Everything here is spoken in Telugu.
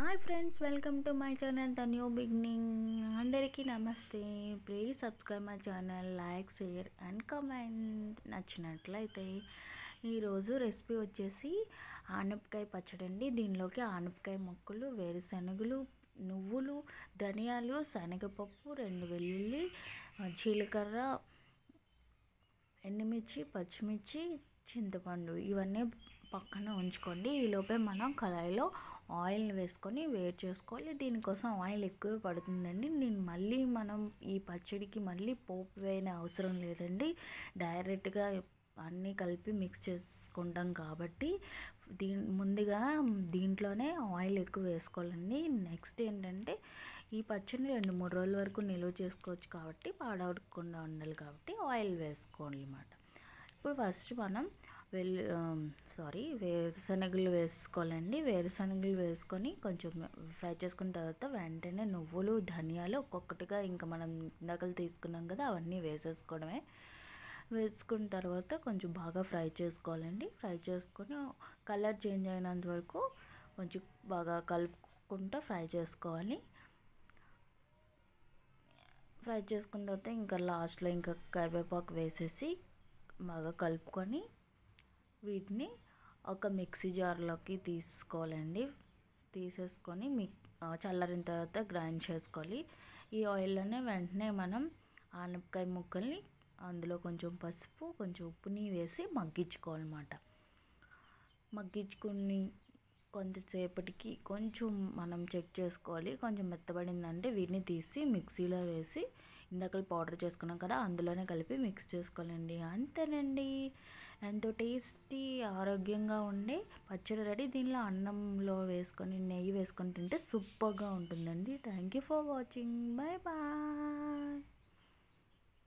hi friends welcome to my channel the new beginning అందరికీ నమస్తే please subscribe my channel like share and comment నచ్చినట్లయితే ఈరోజు రెసిపీ వచ్చేసి ఆనపకాయ పచ్చడి అండి దీనిలోకి ఆనపకాయ ముక్కలు వేరుశనగలు నువ్వులు ధనియాలు శనగపప్పు రెండు వెల్లుల్లి ఆ, జీలకర్ర ఎండుమిర్చి పచ్చిమిర్చి చింతపండు ఇవన్నీ పక్కన ఉంచుకోండి ఈలోపే మనం కళాయిలో ఆయిల్ వేసుకొని వేడి చేసుకోవాలి దీనికోసం ఆయిల్ ఎక్కువ పడుతుందండి నేను మళ్ళీ మనం ఈ పచ్చడికి మళ్ళీ పోపు వేయని అవసరం లేదండి డైరెక్ట్గా అన్నీ కలిపి మిక్స్ చేసుకుంటాం కాబట్టి దీ ముందుగా దీంట్లోనే ఆయిల్ ఎక్కువ వేసుకోవాలండి నెక్స్ట్ ఏంటంటే ఈ పచ్చడిని రెండు మూడు రోజుల వరకు నిల్వ చేసుకోవచ్చు కాబట్టి పాడవకుండా ఉండాలి కాబట్టి ఆయిల్ వేసుకోవాలి అన్నమాట ఇప్పుడు ఫస్ట్ మనం వెల్లు సారీ వేరుశనగలు వేసుకోవాలండి వేరుశనగలు వేసుకొని కొంచెం ఫ్రై చేసుకున్న తర్వాత వెంటనే నువ్వులు ధనియాలు ఒక్కొక్కటిగా ఇంకా మనం ఇందాకలు తీసుకున్నాం కదా అవన్నీ వేసేసుకోవడమే వేసుకున్న తర్వాత కొంచెం బాగా ఫ్రై చేసుకోవాలండి ఫ్రై చేసుకొని కలర్ చేంజ్ అయినంత వరకు కొంచెం బాగా కలుపుకుంటూ ఫ్రై చేసుకోవాలి ఫ్రై చేసుకున్న తర్వాత ఇంకా లాస్ట్లో ఇంకా కరివేపాకు వేసేసి బాగా కలుపుకొని వీటిని ఒక మిక్సీ జార్లోకి తీసుకోవాలండి తీసేసుకొని మిక్ చల్లారిన తర్వాత గ్రైండ్ చేసుకోవాలి ఈ ఆయిల్లోనే వెంటనే మనం ఆనపకాయ ముక్కల్ని అందులో కొంచెం పసుపు కొంచెం ఉప్పుని వేసి మగ్గించుకోవాలన్నమాట మగ్గించుకుని కొంతసేపటికి కొంచెం మనం చెక్ చేసుకోవాలి కొంచెం మెత్తబడిందంటే వీటిని తీసి మిక్సీలో వేసి ఇందాక పౌడర్ చేసుకున్నాం కదా అందులోనే కలిపి మిక్స్ చేసుకోవాలండి అంతేనండి ఎంతో టేస్టీ ఆరోగ్యంగా ఉండే పచ్చడి రెడీ దీనిలో అన్నంలో వేసుకొని నెయ్యి వేసుకొని తింటే సూపర్గా ఉంటుందండి thank you for watching bye bye